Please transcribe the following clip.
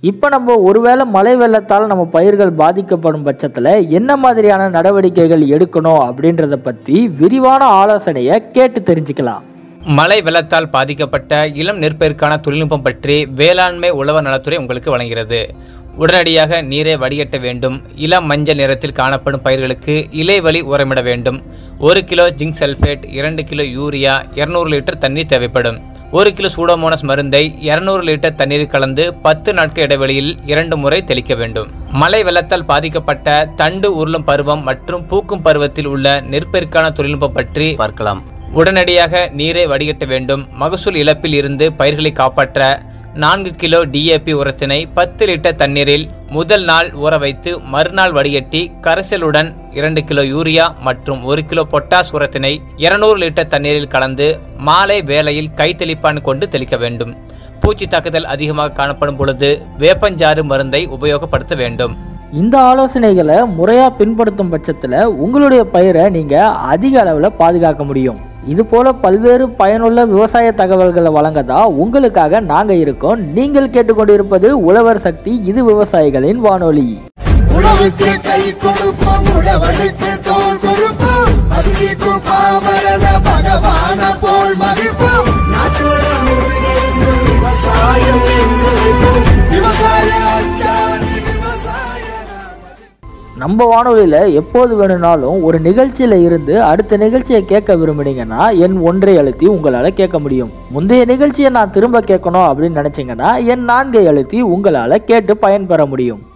இப்போ நம்ம ஒருவேளை மழை வெள்ளத்தால் நம்ம பயிர்கள் பாதிக்கப்படும் பட்சத்தில் என்ன மாதிரியான நடவடிக்கைகள் எடுக்கணும் அப்படின்றத பற்றி விரிவான ஆலோசனையை கேட்டு தெரிஞ்சுக்கலாம் மழை வெள்ளத்தால் பாதிக்கப்பட்ட இளம் நெற்பயிர்க்கான தொழில்நுட்பம் பற்றி வேளாண்மை உழவர் நலத்துறை உங்களுக்கு வழங்குகிறது உடனடியாக நீரை வடிகட்ட வேண்டும் இளம் மஞ்சள் நிறத்தில் காணப்படும் பயிர்களுக்கு இலைவழி உரமிட வேண்டும் ஒரு கிலோ ஜிங்க் சல்ஃபேட் இரண்டு கிலோ யூரியா இருநூறு லிட்டர் தண்ணீர் தேவைப்படும் ஒரு கிலோ சூடோமோனஸ் மருந்தை இருநூறு லிட்டர் தண்ணீரில் கலந்து பத்து நாட்கள் இடைவெளியில் இரண்டு முறை தெளிக்க வேண்டும் மழை வெள்ளத்தால் பாதிக்கப்பட்ட தண்டு உருளும் பருவம் மற்றும் பூக்கும் பருவத்தில் உள்ள நெற்பயிர்க்கான தொழில்நுட்பம் பற்றி பார்க்கலாம் உடனடியாக நீரை வடிகட்ட வேண்டும் மகசூல் இழப்பில் இருந்து பயிர்களை காப்பாற்ற நான்கு கிலோ டிஏபி உரத்தினை பத்து லிட்டர் தண்ணீரில் முதல் நாள் ஊற வைத்து மறுநாள் வடிகட்டி கரைசலுடன் இரண்டு கிலோ யூரியா மற்றும் ஒரு கிலோ பொட்டாஸ் உரத்தினை இருநூறு லிட்டர் தண்ணீரில் கலந்து மாலை வேளையில் கை தெளிப்பான் கொண்டு தெளிக்க வேண்டும் பூச்சி தாக்குதல் அதிகமாக காணப்படும் பொழுது வேப்பஞ்சாறு மருந்தை உபயோகப்படுத்த வேண்டும் இந்த ஆலோசனைகளை முறையாக பின்படுத்தும் பட்சத்தில் உங்களுடைய பயிரை நீங்கள் அதிக அளவில் பாதுகாக்க முடியும் இது போல பல்வேறு பயனுள்ள விவசாய தகவல்களை வழங்க தான் உங்களுக்காக நாங்கள் இருக்கோம் நீங்கள் கேட்டுக்கொண்டிருப்பது உழவர் சக்தி இது விவசாயிகளின் வானொலி உழவுக்கு கை கொடுப்போம் உழவனுக்கு தோல் கொடுப்போம் பசிக்கும் பாமரன பகவான போல் மதிப்போம் நாட்டுடன் உறுதியென்று விவசாயம் என்று விவசாய அச்சாணி விவசாய நாமதி. நம்ம வானொலியில் எப்போது வேணும்னாலும் ஒரு நிகழ்ச்சியில் இருந்து அடுத்த நிகழ்ச்சியை கேட்க விரும்புனீங்கன்னா என் ஒன்றை அழுத்தி உங்களால் கேட்க முடியும் முந்தைய நிகழ்ச்சியை நான் திரும்ப கேட்கணும் அப்படின்னு நினச்சிங்கன்னா என் நான்கை அழுத்தி உங்களால் கேட்டு பயன்பெற முடியும்